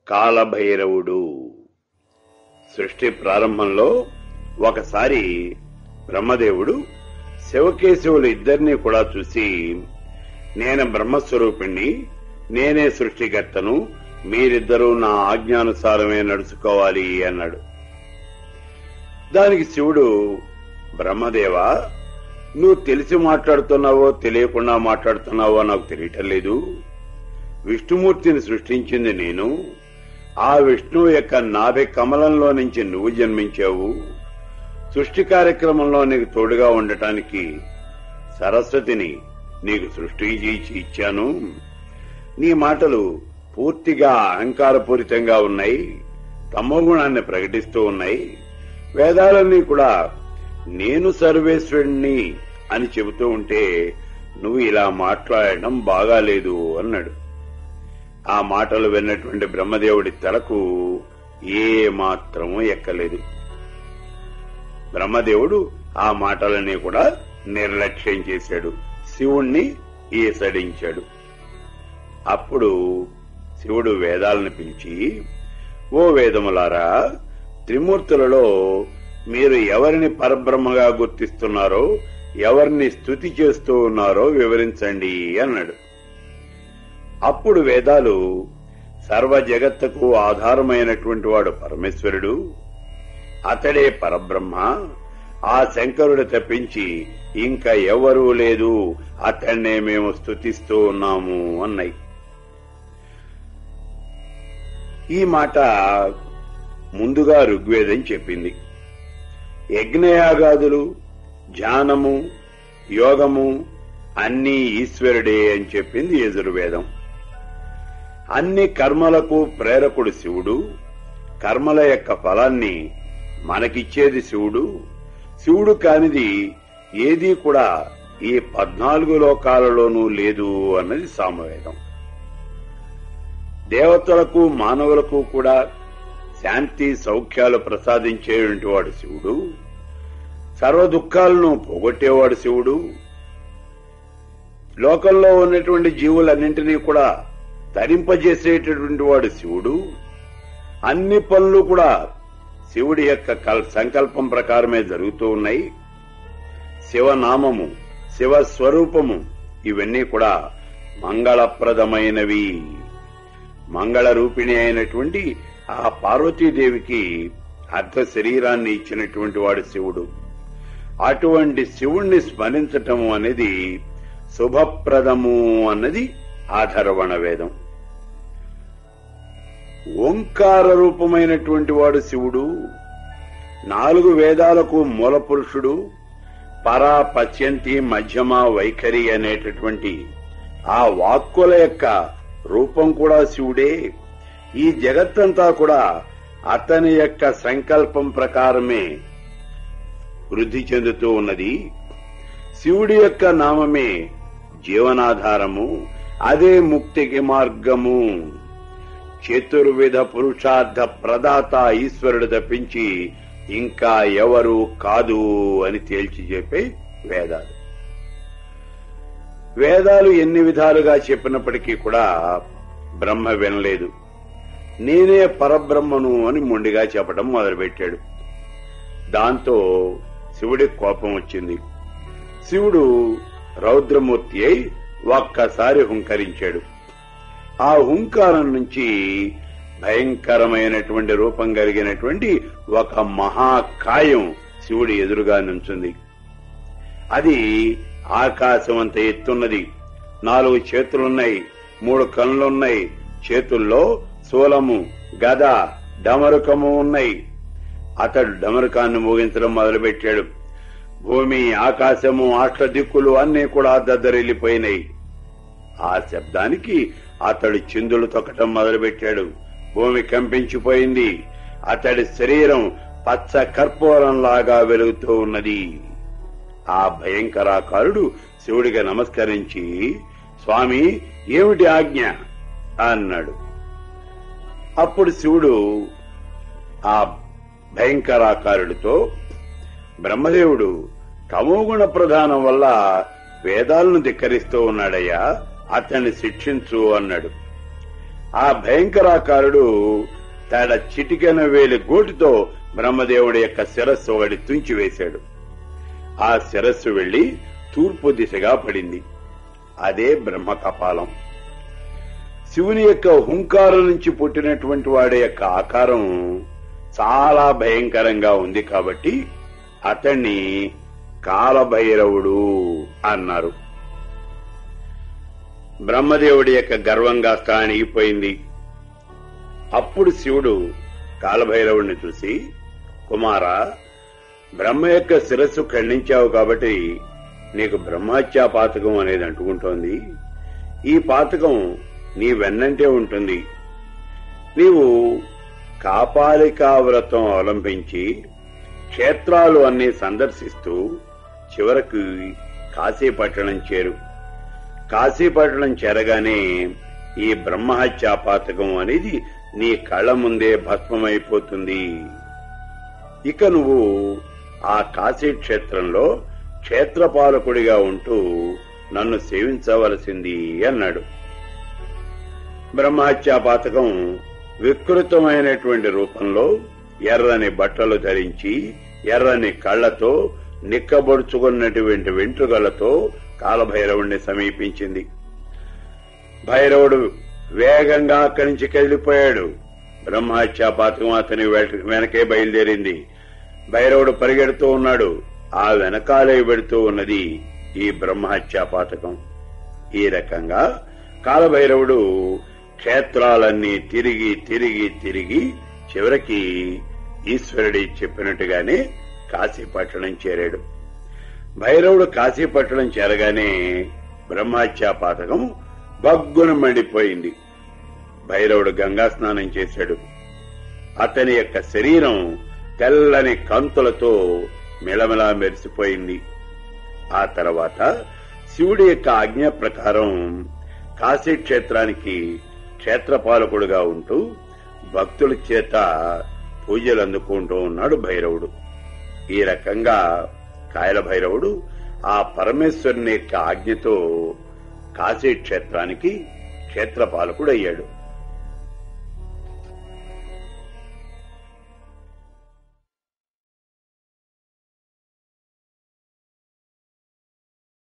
కాలభైరవుడు సృష్టి ప్రారంభంలో ఒకసారి బ్రహ్మదేవుడు శివకేశవులు ఇద్దరినీ కూడా చూసి నేను బ్రహ్మస్వరూపిణ్ణి నేనే సృష్టికర్తను మీరిద్దరూ నా ఆజ్ఞానుసారమే నడుచుకోవాలి అన్నాడు దానికి శివుడు బ్రహ్మదేవ నువ్వు తెలిసి మాట్లాడుతున్నావో తెలియకుండా మాట్లాడుతున్నావో నాకు తెలియటం లేదు విష్ణుమూర్తిని సృష్టించింది నేను ఆ విష్ణువు యొక్క నాభి కమలంలో నుంచి నువ్వు జన్మించావు సృష్టి కార్యక్రమంలో నీకు తోడుగా ఉండటానికి సరస్వతిని నీకు సృష్టి చేసి ఇచ్చాను నీ మాటలు పూర్తిగా అహంకారపూరితంగా ఉన్నాయి తమోగుణాన్ని ప్రకటిస్తూ ఉన్నాయి వేదాలన్నీ కూడా నేను సర్వేశ్వరుణ్ణి అని చెబుతూ ఉంటే నువ్వు ఇలా మాట్లాడడం బాగాలేదు అన్నాడు ఆ మాటలు విన్నటువంటి బ్రహ్మదేవుడి తలకు ఏ మాత్రము ఎక్కలేదు బ్రహ్మదేవుడు ఆ మాటలన్నీ కూడా నిర్లక్ష్యం చేశాడు శివుణ్ణి ఈసడించాడు అప్పుడు శివుడు వేదాలను పిలిచి ఓ వేదములారా త్రిమూర్తులలో మీరు ఎవరిని పరబ్రహ్మగా గుర్తిస్తున్నారో ఎవరిని స్థుతి చేస్తూ ఉన్నారో వివరించండి అన్నాడు అప్పుడు వేదాలు సర్వ జగత్తుకు ఆధారమైనటువంటి వాడు పరమేశ్వరుడు అతడే పరబ్రహ్మ ఆ శంకరుడు తప్పించి ఇంకా ఎవరూ లేదు అతన్నే మేము స్థుతిస్తూ ఉన్నాము అన్నాయి ఈ మాట ముందుగా ఋగ్వేదం చెప్పింది యజ్ఞయాగాదులు ధ్యానము యోగము అన్నీ ఈశ్వరుడే అని చెప్పింది యజుర్వేదం అన్ని కర్మలకు ప్రేరకుడు శివుడు కర్మల యొక్క ఫలాన్ని మనకిచ్చేది శివుడు శివుడు కానిది ఏదీ కూడా ఈ పద్నాలుగు లోకాలలోనూ లేదు అన్నది సామవేదం దేవతలకు మానవులకు కూడా శాంతి సౌఖ్యాలు ప్రసాదించేటువంటి వాడు శివుడు సర్వ దుఃఖాలను పోగొట్టేవాడు శివుడు లోకంలో ఉన్నటువంటి జీవులన్నింటినీ కూడా తరింపజేసేటటువంటి వాడు శివుడు అన్ని పనులు కూడా శివుడి యొక్క కల్- సంకల్పం ప్రకారమే జరుగుతూ ఉన్నాయి శివనామము శివస్వరూపము ఇవన్నీ కూడా మంగళప్రదమైనవి మంగళ రూపిణి అయినటువంటి ఆ పార్వతీదేవికి అర్ధ శరీరాన్ని ఇచ్చినటువంటి వాడు శివుడు అటువంటి శివుణ్ణి స్మరించటము అనేది శుభప్రదము అన్నది ఆధర్వణ వేదం ఓంకార రూపమైనటువంటి వాడు శివుడు నాలుగు వేదాలకు మూల పురుషుడు పరా పశ్యంతి మధ్యమ వైఖరి అనేటటువంటి ఆ వాక్కుల యొక్క రూపం కూడా శివుడే ఈ జగత్తంతా కూడా అతని యొక్క సంకల్పం ప్రకారమే వృద్ధి చెందుతూ ఉన్నది శివుడి యొక్క నామమే జీవనాధారము అదే ముక్తికి మార్గము చతుర్విధ పురుషార్థ ప్రదాత ఈశ్వరుడు తప్పించి ఇంకా ఎవరు కాదు అని తేల్చి చెప్పే వేదాలు వేదాలు ఎన్ని విధాలుగా చెప్పినప్పటికీ కూడా బ్రహ్మ వినలేదు నేనే పరబ్రహ్మను అని మొండిగా చెప్పడం మొదలుపెట్టాడు దాంతో శివుడికి కోపం వచ్చింది శివుడు రౌద్రమూర్తి అయి ఒక్కసారి హుంకరించాడు ఆ హుంకారం నుంచి భయంకరమైనటువంటి రూపం కలిగినటువంటి ఒక మహాకాయం శివుడి ఎదురుగా నుంచుంది అది ఆకాశం అంత ఎత్తున్నది నాలుగు చేతులున్నాయి మూడు కళ్ళున్నాయి చేతుల్లో శూలము గద డమరుకము ఉన్నాయి అతడు డమరుకాన్ని మోగించడం మొదలుపెట్టాడు భూమి ఆకాశము అష్ట దిక్కులు అన్నీ కూడా దద్దరిల్లిపోయినాయి ఆ శబ్దానికి అతడు చిందులు తొక్కటం మొదలుపెట్టాడు భూమి కంపించిపోయింది అతడి శరీరం పచ్చ కర్పూరంలాగా వెలుగుతూ ఉన్నది ఆ భయంకరాకారుడు శివుడిగా నమస్కరించి స్వామి ఏమిటి ఆజ్ఞ అన్నాడు అప్పుడు శివుడు ఆ భయంకరాకారుడితో బ్రహ్మదేవుడు తమోగుణ ప్రధానం వల్ల వేదాలను ధిక్కరిస్తూ ఉన్నాడయ్యా అతన్ని శిక్షించు అన్నాడు ఆ భయంకరాకారుడు తన చిటికెన వేలి గోటితో బ్రహ్మదేవుడి యొక్క శిరస్సు ఒకటి తుంచివేశాడు ఆ శిరస్సు వెళ్లి తూర్పు దిశగా పడింది అదే బ్రహ్మ కపాలం శివుని యొక్క హుంకారం నుంచి పుట్టినటువంటి వాడి యొక్క ఆకారం చాలా భయంకరంగా ఉంది కాబట్టి అతన్ని కాలభైరవుడు అన్నారు బ్రహ్మదేవుడి యొక్క గర్వంగా స్థానిగిపోయింది అప్పుడు శివుడు కాలభైరవుడిని చూసి కుమారా బ్రహ్మ యొక్క శిరస్సు ఖండించావు కాబట్టి నీకు బ్రహ్మహత్యా పాతకం అనేది అంటుకుంటోంది ఈ పాతకం నీ వెన్నంటే ఉంటుంది నీవు కాపాలికా వ్రతం అవలంబించి క్షేత్రాలు అన్ని సందర్శిస్తూ చివరకు కాశీపట్టణం చేరు కాశీపట్టణం చేరగానే ఈ బ్రహ్మహత్యా పాతకం అనేది నీ కళ్ళ ముందే భస్మమైపోతుంది ఇక నువ్వు ఆ కాశీ క్షేత్రంలో క్షేత్రపాలకుడిగా ఉంటూ నన్ను సేవించవలసింది అన్నాడు బ్రహ్మహత్యా పాతకం వికృతమైనటువంటి రూపంలో ఎర్రని బట్టలు ధరించి ఎర్రని కళ్లతో నిక్కబొడుచుకున్నటువంటి వెంట్రుకలతో కాలభైరవుణ్ణి సమీపించింది భైరవుడు వేగంగా అక్కడి నుంచి కదిలిపోయాడు బ్రహ్మహత్యా పాతకం అతని వెట- వెనకే బయలుదేరింది భైరవుడు పరిగెడుతూ ఉన్నాడు ఆ వెనకాలే పెడుతూ ఉన్నది ఈ బ్రహ్మహత్యా పాతకం ఈ రకంగా కాలభైరవుడు క్షేత్రాలన్నీ తిరిగి తిరిగి తిరిగి చివరికి ఈశ్వరుడి చెప్పినట్టుగానే కాశీపట్టణం చేరాడు భైరవుడు కాశీపట్టణం చేరగానే బ్రహ్మహత్యా పాతకం బగ్గున మండిపోయింది భైరవుడు గంగా స్నానం చేశాడు అతని యొక్క శరీరం తెల్లని కంతులతో మిలమిలా మెరిసిపోయింది ఆ తర్వాత శివుడి యొక్క ఆజ్ఞ ప్రకారం కాశీ క్షేత్రానికి క్షేత్రపాలకుడుగా ఉంటూ భక్తుల చేత పూజలు అందుకుంటూ ఉన్నాడు భైరవుడు ఈ రకంగా కాయల భైరవుడు ఆ పరమేశ్వరుని యొక్క ఆజ్ఞతో కాశీ క్షేత్రానికి క్షేత్రపాలకుడయ్యాడు